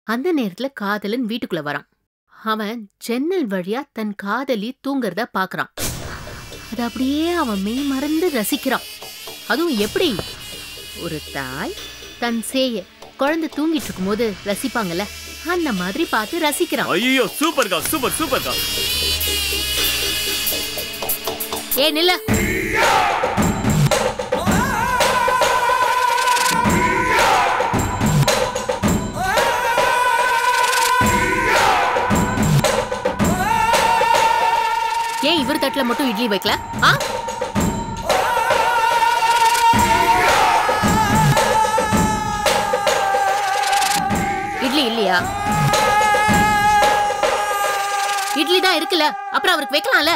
அந்த நேரத்துல காதலன் வீட்டுக்குள்ள வரான் அவன் ஜன்னல் வழியா தன் காதலி தூங்குறத பாக்குறான் அது அப்படியே அவன் மெய் மறந்து ரசிக்கிறான் அதுவும் எப்படி ஒரு தாய் தன் சேய குழந்தை தூங்கிட்டு இருக்கும்போது ரசிப்பாங்கல்ல அந்த மாதிரி பார்த்து ரசிக்கிறான் ஐயோ சூப்பர்க்கா சூப்பர் சூப்பர்க்கா ஏ நில்ல ஏன் இவர் தட்டுல மட்டும் இட்லி வைக்கல ஆ இட்லி இல்லையா இட்லி தான் இருக்குல்ல அப்புறம் அவருக்கு வைக்கலாம்ல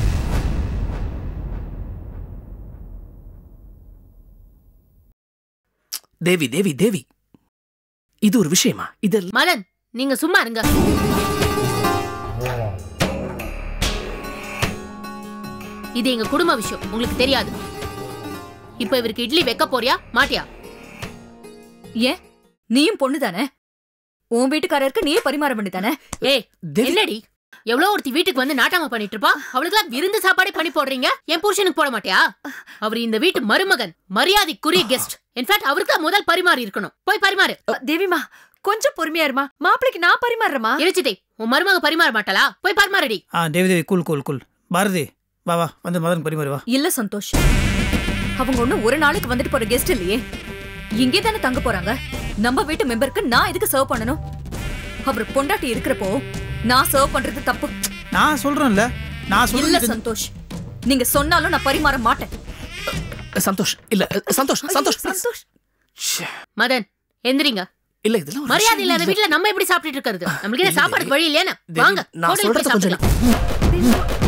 தேவி தேவி தேவி இது ஒரு விஷயமா இது மலன் நீங்க சும்மா இருங்க இது எங்க குடும்ப விஷயம் உங்களுக்கு தெரியாது இப்ப இவருக்கு இட்லி வைக்க போறியா மாட்டியா ஏன் நீயும் பொண்ணு தானே உன் வீட்டுக்காரருக்கு நீயே பரிமாற வேண்டியதானே ஏய் தேவி என்னடி எவ்வளவு ஒருத்தி வீட்டுக்கு வந்து நாட்டாம பண்ணிட்டு இருப்பா அவளுக்குலாம் விருந்து சாப்பாடே பண்ணி போடுறீங்க என் புருஷனுக்கு போட மாட்டியா அவர் இந்த வீட்டு மருமகன் மரியாதைக்குரிய கெஸ்ட் இன்ஃபேக்ட் அவருக்கு தான் முதல் பரிமாறி இருக்கணும் போய் பரிமாறு தேவிமா கொஞ்சம் பொறுமையா இருமா மாப்பிளைக்கு நான் பரிமாறுறமா இருச்சிதே உன் மருமக பரிமாற மாட்டாளா போய் பரிமாறடி ஆ Devi Devi cool cool cool Bharathi வா வா வந்து மதன் பரிமாறி வா இல்ல சந்தோஷ் அவங்க ஒண்ணு ஒரு நாளைக்கு வந்துட்டு போற கெஸ்ட் இல்லையே இங்கே தானே தங்க போறாங்க நம்ம வீட்டு மெம்பருக்கு நான் எதுக்கு சர்வ் பண்ணணும் அவர் பொண்டாட்டி இருக்கிறப்போ நான் சர்வ் பண்றது தப்பு நான் சொல்றேன்ல நான் இல்ல சொல்றது சந்தோஷ் நீங்க சொன்னாலும் நான் பரிமாற மாட்டேன் சந்தோஷ் இல்ல சந்தோஷ் சந்தோஷ் please. சந்தோஷ் ச்சே, மதன் எந்திரிங்க இல்ல இதெல்லாம் ஒரு மரியாதை விஷயம் இல்லாத இல்ல. வீட்டுல நம்ம எப்படி சாப்பிட்டுட்டு இருக்கிறது நம்மளுக்கு என்ன இல்ல, சாப்பாடுக்கு வழி இல்லையா தேவி, வாங்க நான் ஹோட்டலுக்கு போய் சொல்றது கொஞ்சம் சாப்பிடலாம்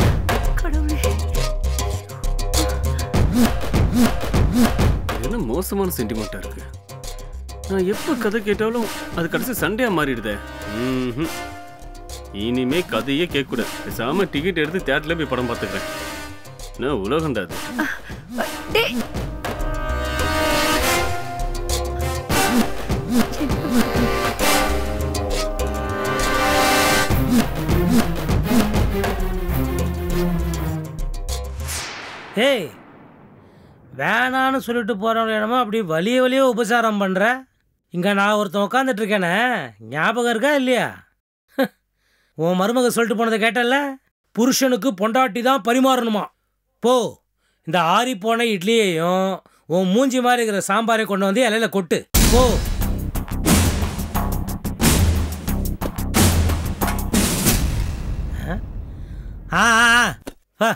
என்ன மோசமான சென்டிமெண்டா இருக்கு நான் எப்ப கதை கேட்டாலும் அது கடைசி சண்டையா மாறிடுதே ம்ஹும். இனிமே கதையே கேட்க கூடாது பேசாம டிக்கெட் எடுத்து தேட்டர்ல போய் படம் பார்த்துக்கிறேன் என்ன உலகம்டா அது டேய் ஏய் வேணான்னு சொல்லிட்டு போறவங்க என்னமோ அப்படி வலிய வலிய உபசாரம் பண்ற இங்க நான் ஒருத்தன் உட்காந்துட்டு இருக்கேனே ஞாபகம் இருக்கா இல்லையா உன் மருமக சொல்லிட்டு போனதை கேட்டல்ல புருஷனுக்கு பொண்டாட்டி தான் பரிமாறணுமா போ இந்த ஆறி போன இட்லியையும் உன் மூஞ்சி மாதிரி இருக்கிற சாம்பாரை கொண்டு வந்து இலையில கொட்டு போ ஆ ஆ, ஆ வா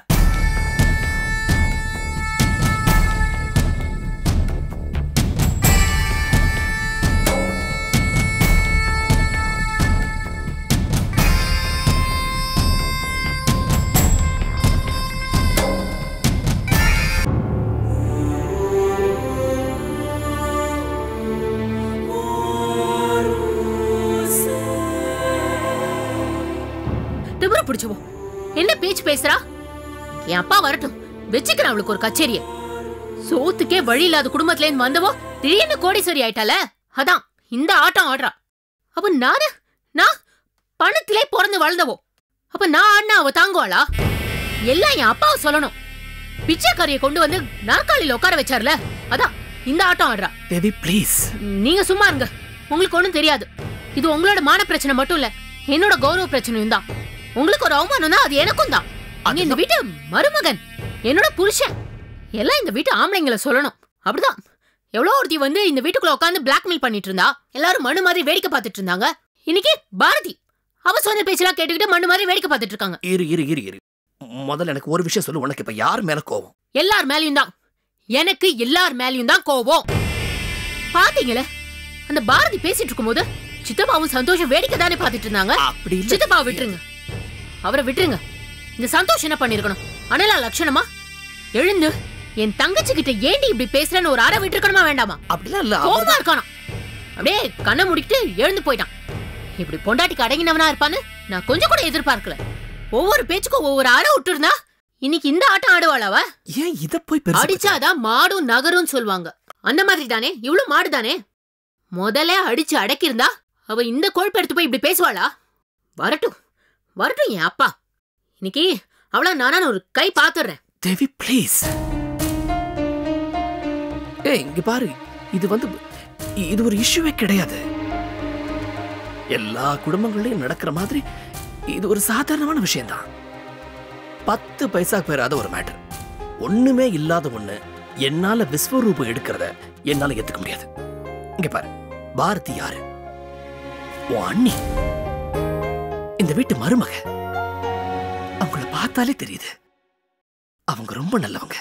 திமிரு பிடிச்சவோ என்ன பேச்சு பேசுறா என் அப்பா வரட்டும் வச்சுக்கிறேன் அவளுக்கு ஒரு கச்சேரிய சோத்துக்கே வழி இல்லாத குடும்பத்துல இருந்து வந்தவோ திடீர்னு கோடீஸ்வரி ஆயிட்டால அதான் இந்த ஆட்டம் ஆடுறா அப்ப நானு நான் பணத்திலே பிறந்து வளர்ந்தவோ அப்ப நான் ஆடினா அவ தாங்குவாளா எல்லாம் என் அப்பாவை சொல்லணும் பிச்சைக்காரியை கொண்டு வந்து நாற்காலியில உட்கார வச்சார்ல அதான் இந்த ஆட்டம் ஆடுறா தேவி ப்ளீஸ் நீங்க சும்மா இருங்க உங்களுக்கு ஒண்ணும் தெரியாது இது உங்களோட மான பிரச்சனை மட்டும் இல்ல என்னோட கௌரவ பிரச்சனையும் தான் உங்களுக்கு ஒரு அவமானம் தான் அது எனக்கும் தான் அங்க இந்த வீட்டு மருமகன் என்னோட புருஷன் எல்லாம் இந்த வீட்டு ஆம்பளைங்களை சொல்லணும் அப்படிதான் எவ்வளோ ஒருத்தி வந்து இந்த வீட்டுக்குள்ள உட்காந்து பிளாக்மெயில் பண்ணிட்டு இருந்தா எல்லாரும் மனு மாதிரி வேடிக்கை பார்த்துட்டு இருந்தாங்க இன்னைக்கு பாரதி அவ சொன்ன பேச்செல்லாம் கேட்டுக்கிட்டு மண்ணு மாதிரி வேடிக்கை பார்த்துட்டு இருக்காங்க இரு இரு இரு இரு முதல்ல எனக்கு ஒரு விஷயம் சொல்லு உனக்கு இப்ப யார் மேல கோவம் எல்லார் மேலயும் தான் எனக்கு எல்லார் மேலயும் தான் கோவம் பாத்தீங்களே அந்த பாரதி பேசிட்டு இருக்கும்போது சித்தப்பாவும் சந்தோஷம் வேடிக்கை தானே பார்த்துட்டு இருந்தாங்க அப்படி இல்ல சித்தப்பா விட்டுருங்க அவரை விட்டுருங்க இந்த சந்தோஷ் என்ன பண்ணிருக்கணும் அனலா லட்சணமா எழுந்து என் தங்கச்சி கிட்ட ஏண்டி இப்படி பேசுறேன்னு ஒரு அறை விட்டுருக்கணுமா வேண்டாமா அப்படிலாம் இல்ல அவ- கோவமா இருக்கானா அப்படியே கண்ணை முடிக்கிட்டு எழுந்து போயிட்டான் இப்படி பொண்டாட்டிக்கு அடங்கினவனா இருப்பான்னு நான் கொஞ்சம் கூட எதிர்பார்க்கல ஒவ்வொரு பேச்சுக்கும் ஒவ்வொரு அறை விட்டுருந்தா இன்னைக்கு இந்த ஆட்டம் ஆடுவாளாவ ஏன் இத போய் பெருசு அடிச்சாதான் மாடும் நகரும் சொல்லுவாங்க அந்த மாதிரி தானே இவ்வளவு மாடு தானே முதல்ல அடிச்சு அடக்கியிருந்தா அவ இந்த கொழுப்பு எடுத்து போய் இப்படி பேசுவாளா வரட்டும் வரட்டும் என் அப்பா இன்னைக்கு அவளா நானான ஒரு கை பாத்துறேன் தேவி ப்ளீஸ் ஏய் இங்க பாரு இது வந்து இது ஒரு இஷ்யூவே கிடையாது எல்லா குடும்பங்களையும் நடக்கிற மாதிரி இது ஒரு சாதாரணமான விஷயம்தான் பத்து பைசா பெறாத ஒரு மேட்டர் ஒண்ணுமே இல்லாத ஒண்ணு என்னால விஸ்வரூபம் எடுக்கிறத என்னால ஏத்துக்க முடியாது இங்க பாரு பாரதி யாரு உன் அண்ணி இந்த வீட்டு மருமக அவங்கள பார்த்தாலே தெரியுது அவங்க ரொம்ப நல்லவங்க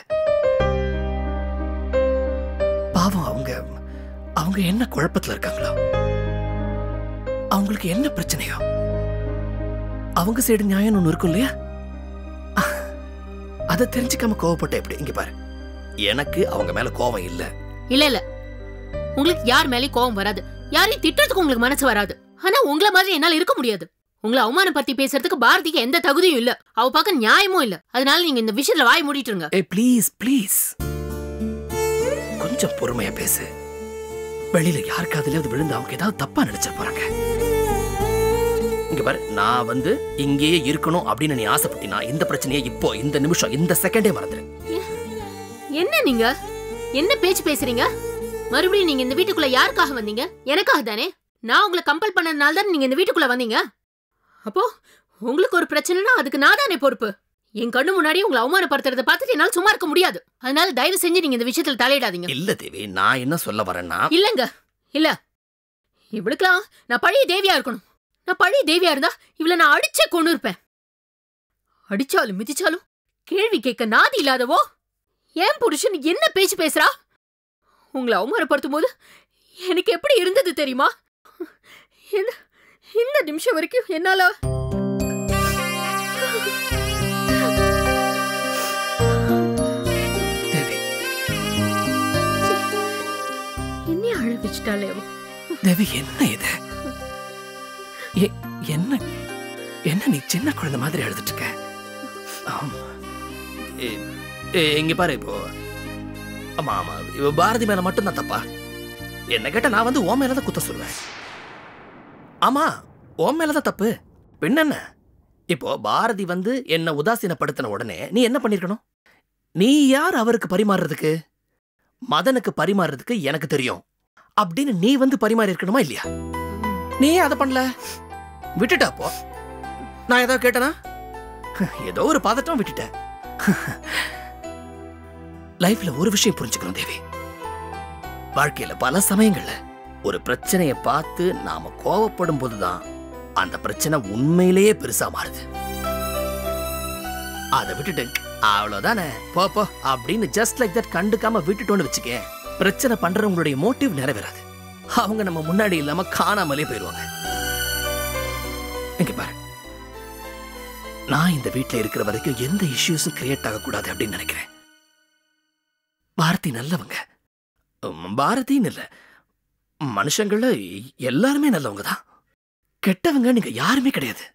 பாவம் அவங்க அவங்க என்ன குழப்பத்துல இருக்காங்களோ அவங்களுக்கு என்ன பிரச்சனையோ அவங்க சைடு நியாயம் ஒண்ணு இருக்கும் இல்லையா அஹ், அதை தெரிஞ்சுக்காம கோவப்பட்ட எப்படி இங்க பாரு எனக்கு அவங்க மேல கோவம் இல்ல இல்ல இல்ல உங்களுக்கு யார் மேலயும் கோவம் வராது யாரையும் திட்டுறதுக்கு உங்களுக்கு மனசு வராது ஆனா உங்கள மாதிரி என்னால இருக்க முடியாது உங்களை அவமானப்படுத்தி பேசுறதுக்கு பாரதிக்கு எந்த தகுதியும் இல்ல அவ பார்க்க நியாயமும் இல்ல அதனால நீங்க இந்த விஷயத்துல வாய் மூடிட்டுருங்க ஏய் ப்ளீஸ் ப்ளீஸ் கொஞ்சம் பொறுமையா பேசு வெளியில யார் காதுலயாவது விழுந்து அவங்க ஏதாவது தப்பா நினைச்சிட போறாங்க இங்க பாரு நான் வந்து இங்கேயே இருக்கணும் அப்படின்னு நீ ஆசைப்பட்டினா இந்த பிரச்சனையை இப்போ இந்த நிமிஷம் இந்த செகண்டே மறந்துரு என்ன நீங்க என்ன பேச்சு பேசுறீங்க மறுபடியும் நீங்க இந்த வீட்டுக்குள்ள யாருக்காக வந்தீங்க எனக்காக தானே நான் உங்களை கம்பல் பண்ணதுனால தான் நீங்க இந்த வீட்டுக்குள்ள வந்தீங்க அப்போ உங்களுக்கு ஒரு பிரச்சனைனா அதுக்கு நான் தானே பொறுப்பு என் கண்ணு முன்னாடி உங்களை அவமானப்படுத்துறத பார்த்துட்டு என்னால சும்மா இருக்க முடியாது அதனால தயவு செஞ்சு நீங்க இந்த விஷயத்துல தலையிடாதீங்க இல்ல தேவி நான் என்ன சொல்ல வரேன்னா இல்லங்க இல்ல இவளுக்கெல்லாம் நான் பழைய தேவியா இருக்கணும் நான் பழைய தேவியா இருந்தா இவளை நான் அடிச்சே கொண்டு இருப்பேன் அடிச்சாலும் மிதிச்சாலும் கேள்வி கேட்க நாதி இல்லாதவோ ஏன் புருஷன் என்ன பேச்சு பேசுறா உங்களை அவமானப்படுத்தும் போது எனக்கு எப்படி இருந்தது தெரியுமா இந்த இந்த நிமிஷம் வரைக்கும் என்னால தேவி என்னைய அழ வச்சுட்டாளே அவ தேவி என்ன இது எ- என்ன என்ன நீ சின்ன குழந்தை மாதிரி எழுதிட்டு இருக்க ஆம். ஏ- ஏ, இங்க பாரு இப்போ ஆமா ஆமா இவ பாரதி மேல மட்டும் தான் தப்பா என்ன கேட்டா நான் வந்து உன் மேலதான் குத்த சொல்லுவேன் ஆமா உன் மேலதான் தப்பு பின்ன என்ன இப்போ பாரதி வந்து என்ன உதாசீனப்படுத்தின உடனே நீ என்ன பண்ணிருக்கணும் நீ யார் அவருக்கு பரிமாறுறதுக்கு மதனுக்கு பரிமாறுறதுக்கு எனக்கு தெரியும் அப்படின்னு நீ வந்து பரிமாறி இருக்கணுமா இல்லையா நீ ஏன் அதை பண்ணல விட்டுட்டா அப்போ நான் ஏதோ கேட்டனா ஏதோ ஒரு பதட்டம் விட்டுட்டேன் லைஃப்ல ஒரு விஷயம் புரிஞ்சுக்கணும் தேவி வாழ்க்கையில பல சமயங்கள்ல ஒரு பிரச்சனையை பார்த்து நாம கோவப்படும் போதுதான் அந்த பிரச்சனை உண்மையிலேயே பெருசா மாறுது அதை விட்டுட்டு அவ்வளவுதானே போ போ அப்படின்னு ஜஸ்ட் லைக் தட் கண்டுக்காம விட்டுட்டோன்னு வச்சுக்க பிரச்சனை பண்றவங்களுடைய மோட்டிவ் நிறைவேறாது அவங்க நம்ம முன்னாடி இல்லாம காணாமலே போயிருவாங்க இங்க பாரு நான் இந்த வீட்ல இருக்கிற வரைக்கும் எந்த இஷ்யூஸும் கிரியேட் ஆகக்கூடாது அப்படின்னு நினைக்கிறேன் பாரதி நல்லவங்க உம், பாரதின்னு இல்ல மனுஷங்கள எல்லாருமே நல்லவங்க தான் கெட்டவங்க நீங்க யாருமே கிடையாது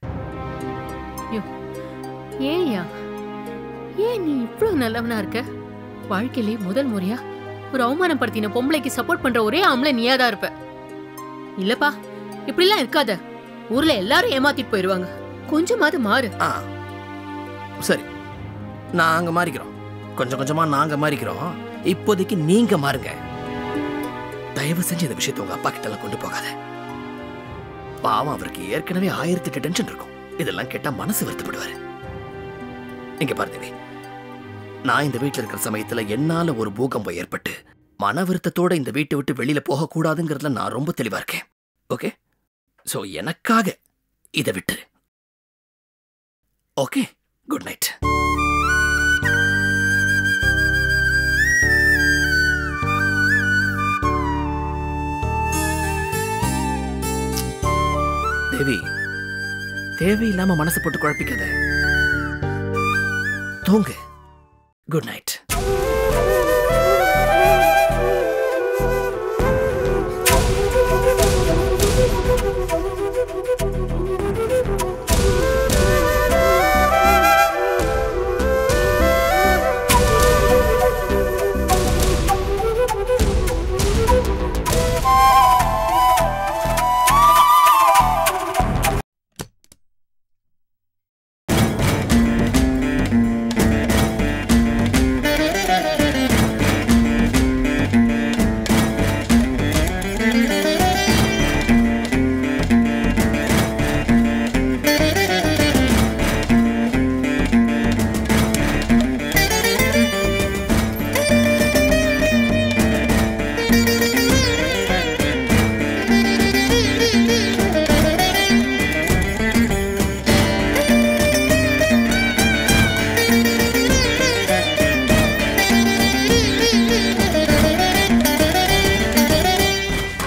ஏன்யா ஏன் நீ இவ்வளவு நல்லவனா இருக்க வாழ்க்கையிலே முதல் முறையா ஒரு அவமானப்படுத்தின பொம்பளைக்கு சப்போர்ட் பண்ற ஒரே ஆம்பளை நீயா தான் இருப்ப இல்லப்பா இப்படிலாம் இருக்காத ஊர்ல எல்லாரும் ஏமாத்திட்டு போயிருவாங்க கொஞ்சமாவது மாறு ஆ சரி நாங்க மாறிக்கிறோம் கொஞ்சம் கொஞ்சமா நாங்க மாறிக்கிறோம் இப்போதைக்கு நீங்க மாறுங்க தயவு செஞ்சு இந்த விஷயத்தை உங்க அப்பா கிட்ட எல்லாம் கொண்டு போகாத பாவம் அவருக்கு ஏற்கனவே ஆயிரத்தி எட்டு டென்ஷன் இருக்கும் இதெல்லாம் கேட்டா மனசு வருத்தப்படுவாரு இங்க பாரு தேவி நான் இந்த வீட்ல இருக்கிற சமயத்துல என்னால ஒரு பூகம்பம் ஏற்பட்டு மன வருத்தத்தோட இந்த வீட்டை விட்டு வெளியில போக கூடாதுங்கிறதுல நான் ரொம்ப தெளிவா இருக்கேன் ஓகே சோ எனக்காக இதை விட்டுரு ஓகே குட் நைட் தேவி தேவையில்லாம மனசை போட்டு குழப்பிக்காத தூங்கு குட் நைட்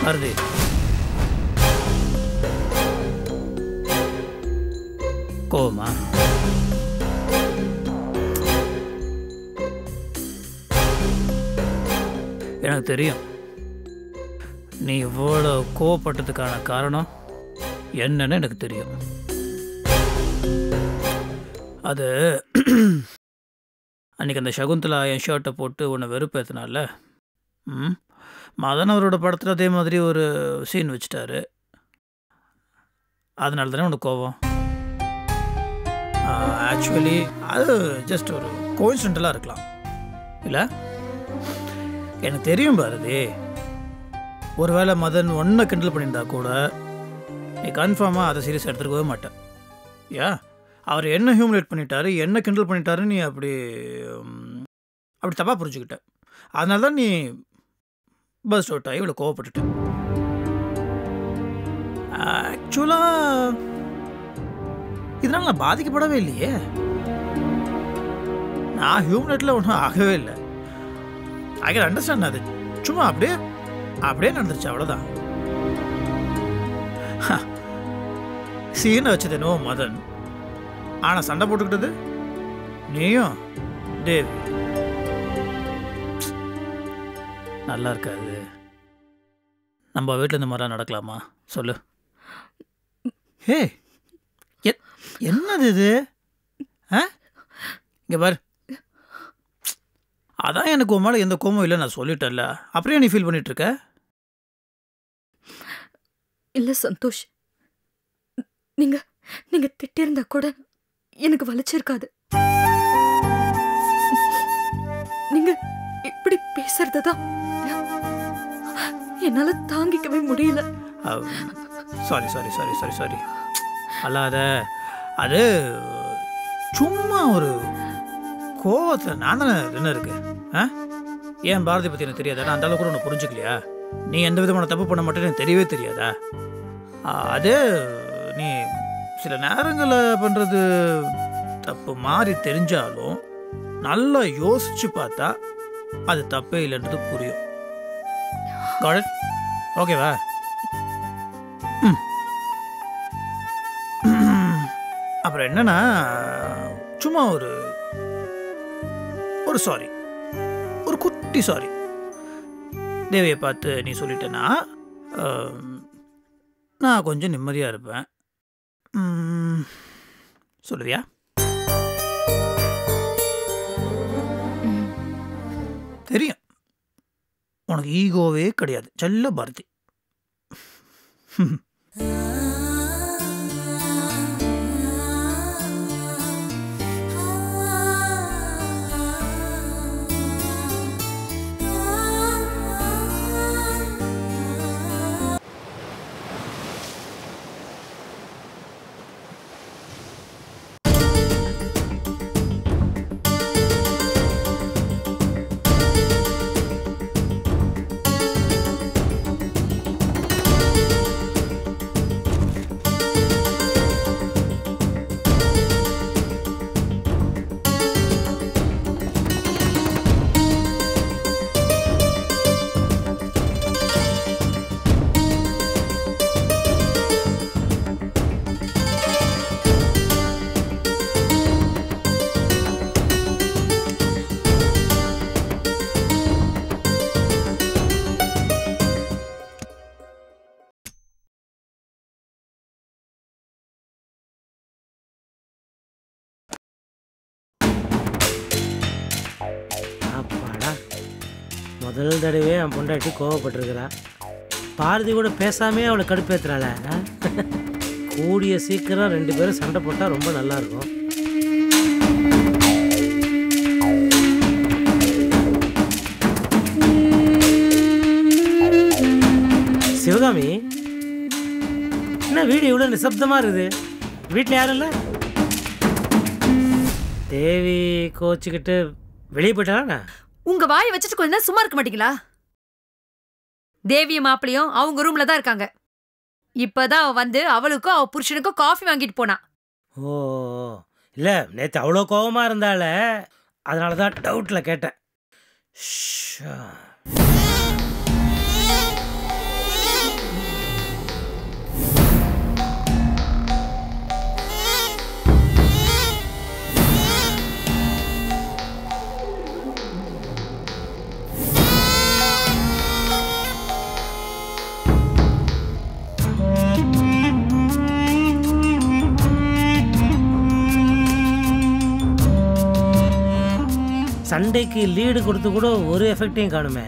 வருது கோவமா எனக்கு தெரியும் நீ இவ்வளோ கோவப்பட்டதுக்கான காரணம் என்னன்னு எனக்கு தெரியும் அது அன்னைக்கு அந்த சகுந்தலா என் ஷர்ட்டை போட்டு உன்னை வெறுப்பேத்தினால ம் மதன் அவரோட படத்தில் அதே மாதிரி ஒரு சீன் வச்சுட்டாரு அதனால தானே உனக்கு கோவம் ஆக்சுவலி அது ஜஸ்ட் ஒரு கோயின்சிடென்டலாக இருக்கலாம் இல்லை எனக்கு தெரியும் பாரதி ஒருவேளை மதன் ஒன்றை கிண்டல் பண்ணியிருந்தா கூட நீ கன்ஃபார்மாக அதை சீரியஸ் எடுத்துருக்கவே மாட்டேன் யா அவர் என்ன ஹியூமிலேட் பண்ணிட்டாரு என்ன கிண்டல் பண்ணிட்டாரு நீ அப்படி ம், அப்படி தப்பாக புரிஞ்சுக்கிட்ட அதனால தான் நீ பஸ் அவுட் ஆகி இவ்வளோ கோவப்பட்டுட்ட ஆக்சுவலாக இதனால் நான் பாதிக்கப்படவே இல்லையே நான் ஹியூமிலேட்டில் ஒன்றும் ஆகவே இல்லை ஐ கேன் அண்டர்ஸ்டாண்ட் அது சும்மா அப்படியே அப்படியே நடந்துருச்சு அவ்வளோதான் சீனை வச்சது என்னவோ மதன் ஆனால் சண்டை போட்டுக்கிட்டது நீயும் தேவ் நல்லா இருக்காது நம்ம வீட்டில் இந்த மாதிரிலாம் நடக்கலாமா சொல்லு ஹே எ- என்னது இது ஆ இங்கே பாரு அதான் எனக்கு உன் மேலே எந்த கோமும் இல்லை நான் சொல்லிட்டேன்ல அப்படியே நீ ஃபீல் பண்ணிட்டு இருக்க இல்ல சந்தோஷ் நீங்க நீங்க திட்டிருந்தா கூட எனக்கு வலிச்சிருக்காது நீங்க இப்படி பேசுறதுதான் என்னால தாங்கிக்கவே முடியல sorry sorry sorry sorry sorry அல்லாத அது சும்மா ஒரு கோவத்தில் நான் தானே என்ன இருக்கு ஆ ஏன் பாரதி பற்றி எனக்கு தெரியாதா நான் அந்த அளவுக்கு கூட உன்னை புரிஞ்சுக்கலையா நீ எந்த விதமான தப்பு பண்ண மாட்டேன்னு எனக்கு தெரியவே தெரியாதா ஆ, அது நீ சில நேரங்களில் பண்ணுறது தப்பு மாதிரி தெரிஞ்சாலும் நல்லா யோசிச்சு பார்த்தா அது தப்பே இல்லைன்றது புரியும் காட் ஓகேவா அப்புறம் என்னன்னா சும்மா ஒரு ஒரு சாரி ஒரு குட்டி சாரி தேவியை பார்த்து நீ சொல்லிட்டேன்னா ஆம், நான் கொஞ்சம் நிம்மதியாக இருப்பேன் ம், சொல்லுறியா தெரியும் உனக்கு ஈகோவே கிடையாது செல்ல பாரதி அப்பாடா முதல் தடவையே என் பொண்டாட்டி கோவப்பட்டிருக்கிறா பாரதி கூட பேசாமே அவளை கடுப்பேத்துறாள ஆ? கூடிய சீக்கிரம் ரெண்டு பேரும் சண்டை போட்டால் ரொம்ப நல்லா இருக்கும் சிவகாமி என்ன வீடு இவ்வளோ நிசப்தமாக இருக்குது வீட்டில் யாரும் இல்லை தேவி கோச்சிக்கிட்டு வெளியே போயிட்டானா உங்க வாயை வச்சுட்டு கொஞ்ச நேரம் சும்மா இருக்க மாட்டீங்களா தேவியும் மாப்பிளையும் அவங்க ரூம்ல தான் இருக்காங்க இப்பதான் அவ வந்து அவளுக்கும் அவ புருஷனுக்கும் காஃபி வாங்கிட்டு போனா ஓ இல்லை நேற்று அவ்வளோ கோவமாக இருந்தால அதனால தான் டவுட்டில் கேட்டேன் ஷா. சண்டைக்கு லீடு கொடுத்து கூட ஒரு எஃபெக்டையும் காணுமே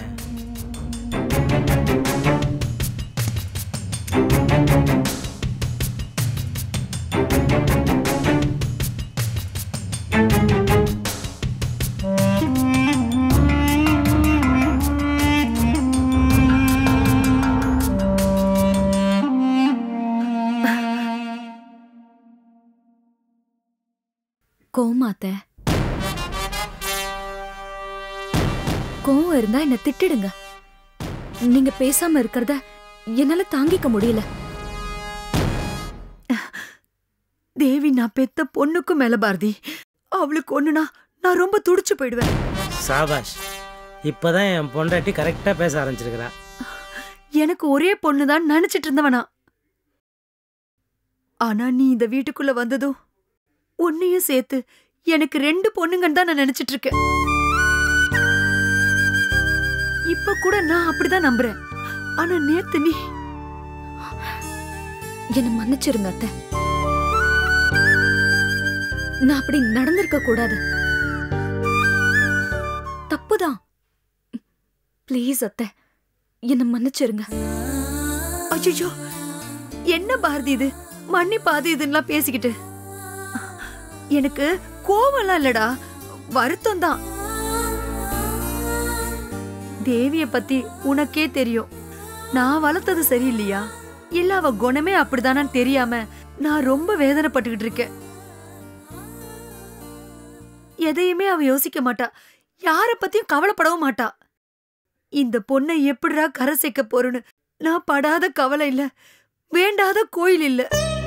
கோமாத்த கோவம் இருந்தா என்ன திட்டிடுங்க நீங்க பேசாம இருக்கிறத என்னால தாங்கிக்க முடியல தேவி நான் பெத்த பொண்ணுக்கும் மேல பாரதி அவளுக்கு ஒண்ணுனா நான் ரொம்ப துடிச்சு போயிடுவேன் சாபாஷ் இப்போதான் என் பொண்டாட்டி கரெக்டாக பேச ஆரம்பிச்சிருக்கிறா எனக்கு ஒரே பொண்ணு தான் நினைச்சிட்டு இருந்தவனா ஆனா நீ இந்த வீட்டுக்குள்ள வந்ததும் உன்னையும் சேர்த்து எனக்கு ரெண்டு பொண்ணுங்கன்னு தான் நான் நினைச்சிட்டு இருக்கேன் இப்ப கூட நான் அப்படிதான் நம்புறேன் ஆனா நேத்து நீ என்ன மன்னிச்சிருங்க அத்தை நான் அப்படி நடந்திருக்க கூடாது தப்புதான் ப்ளீஸ் அத்தை என்ன மன்னிச்சிருங்க அச்சோ என்ன பாரதி இது மண்ணி பாதி இதுன்னெல்லாம் பேசிக்கிட்டு எனக்கு கோவம்லாம் இல்லடா வருத்தம் தான் தேவிய பத்தி உனக்கே தெரியும் நான் வளர்த்தது சரியில்லையா இல்ல அவ குணமே அப்படிதானான்னு தெரியாம நான் ரொம்ப வேதனைப்பட்டுக்கிட்டு இருக்கேன் எதையுமே அவ யோசிக்க மாட்டா யார பத்தியும் கவலைப்படவும் மாட்டா இந்த பொண்ணை எப்படிடா கரை சேர்க்க போறேன்னு நான் படாத கவலை இல்ல வேண்டாத கோயில் இல்ல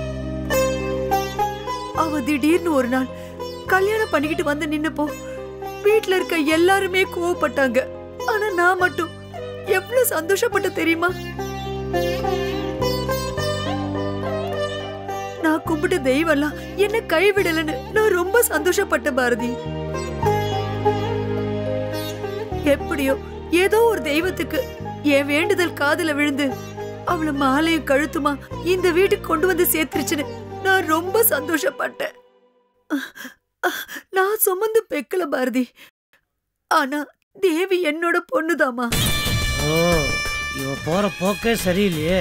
அவ திடீர்னு ஒரு நாள் கல்யாணம் பண்ணிக்கிட்டு வந்து நின்னப்போ வீட்ல இருக்க எல்லாருமே கோவப்பட்டாங்க ஆனா நான் மட்டும் எவ்வளவு சந்தோஷப்பட்ட தெரியுமா நான் கும்பிட்ட தெய்வம்லாம் என்ன கைவிடலன்னு நான் ரொம்ப சந்தோஷப்பட்ட பாரதி எப்படியோ ஏதோ ஒரு தெய்வத்துக்கு என் வேண்டுதல் காதுல விழுந்து அவள மாலையும் கழுத்துமா இந்த வீட்டுக்கு கொண்டு வந்து சேர்த்துருச்சுன்னு நான் ரொம்ப சந்தோஷப்பட்டேன் நான் சுமந்து பெக்கல பாரதி ஆனா தேவி என்னோட பொண்ணுதாமா ஓ இவ போகிற போக்கே சரியில்லையே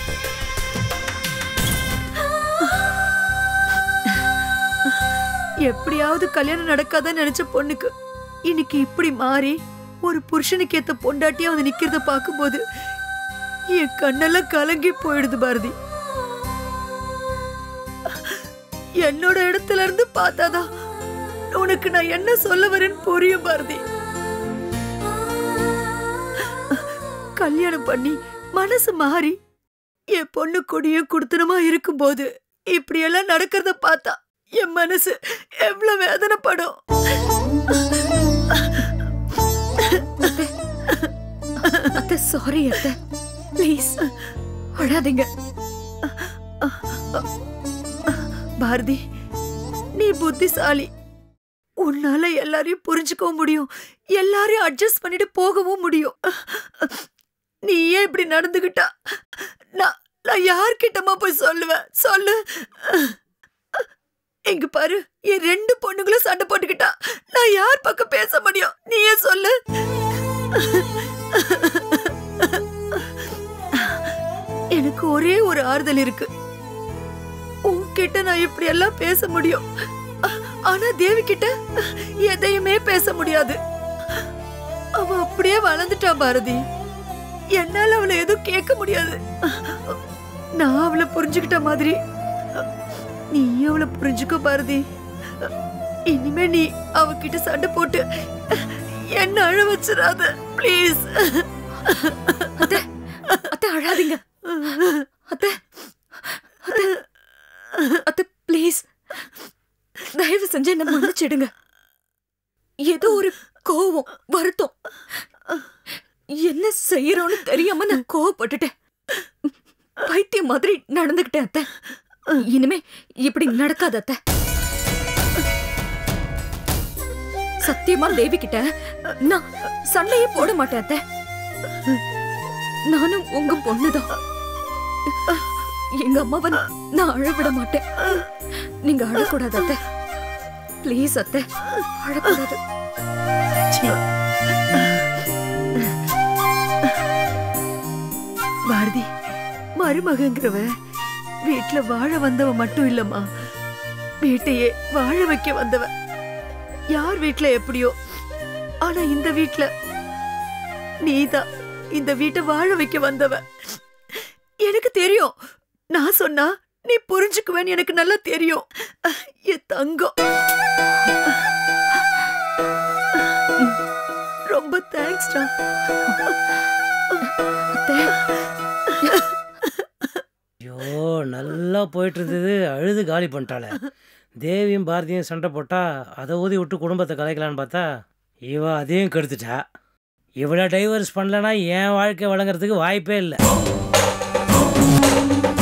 எப்படியாவது கல்யாணம் நடக்காதன்னு நினைச்ச பொண்ணுக்கு இன்னைக்கு இப்படி மாறி ஒரு புருஷனுக்கு ஏத்த பொண்டாட்டியா வந்து நிக்கிறத பார்க்கும்போது என் கண்ணெல்லாம் கலங்கி போயிடுது பாரதி என்னோட இடத்துல இருந்து பார்த்தாதான் உனக்கு நான் என்ன சொல்ல வரேன்னு புரியும் பாரதி கல்யாணம் பண்ணி மனசு மாறி என் பொண்ணு கொடியும் குடுத்தனமா இருக்கும்போது இப்படியெல்லாம் நடக்கிறத பார்த்தா என் மனசு எவ்வளவு வேதனைப்படும் அத்தை சாரி அத்தை ப்ளீஸ் அழாதீங்க பாரதி நீ புத்திசாலி உன்னால எல்லாரையும் புரிஞ்சுக்கவும் முடியும் எல்லாரையும் அட்ஜஸ்ட் பண்ணிட்டு போகவும் முடியும் நீ ஏன் இப்படி நடந்துகிட்டா நான் நான் யார்கிட்டமா போய் சொல்லுவேன் சொல்லு இங்க பாரு என் ரெண்டு பொண்ணுங்களும் சண்டை போட்டுக்கிட்டா நான் யார் பக்கம் பேச முடியும் நீயே சொல்லு எனக்கு ஒரே ஒரு ஆறுதல் இருக்கு உன்கிட்ட நான் இப்படி எல்லாம் பேச முடியும் ஆனா தேவி கிட்ட எதையுமே பேச முடியாது அவ அப்படியே வளர்ந்துட்டா பாரதி என்னால அவளை எதுவும் கேட்க முடியாது நான் அவளை புரிஞ்சுக்கிட்ட மாதிரி நீ அவளை புரிஞ்சுக்க பாரதி இனிமே நீ அவகிட்ட சண்டை போட்டு என்ன அழ வச்சிடாத ப்ளீஸ் அத்தை அத்தை அழாதீங்க அத்தை அத்தை அத்தை ப்ளீஸ் தயவு செஞ்சு என்ன மன்னிச்சிடுங்க ஏதோ ஒரு கோவம் வருத்தம் என்ன செய்யறோம்னு தெரியாம நான் கோவப்பட்டுட்டேன் பைத்தியம் மாதிரி நடந்துகிட்டேன் அத்தை இனிமே இப்படி நடக்காத அத்தை சத்தியமா தேவி கிட்ட நான் சண்டையே போட மாட்டேன் அத்தை நானும் உங்க பொண்ணுதான் எங்க அம்மாவை நான் அழவிட மாட்டேன் நீங்க அழக்கூடாது அத்தை ப்ளீஸ் அத்தை அழக்கூடாது ச்சீ. பாரதி மருமகங்கிறவ வீட்டுல வாழ வந்தவ மட்டும் இல்லம்மா வீட்டையே வாழ வைக்க வந்தவ யார் வீட்ல எப்படியோ ஆனா இந்த வீட்ல நீதான் இந்த வீட்டை வாழ வைக்க வந்தவ எனக்கு தெரியும் நான் சொன்னா நீ புரிஞ்சுக்குவேன்னு எனக்கு நல்லா தெரியும் என் தங்கம் ரொம்ப தேங்க்ஸ்டா ஐயோ நல்லா போயிட்டு இருந்தது அழுது காலி பண்ணிட்டாளே தேவியும் பாரதியும் சண்டை போட்டா அதை ஊதி விட்டு குடும்பத்தை கலைக்கலான்னு பார்த்தா இவ அதையும் கெடுத்துட்டா இவளை டைவர்ஸ் பண்ணலனா என் வாழ்க்கை வழங்குறதுக்கு வாய்ப்பே இல்லை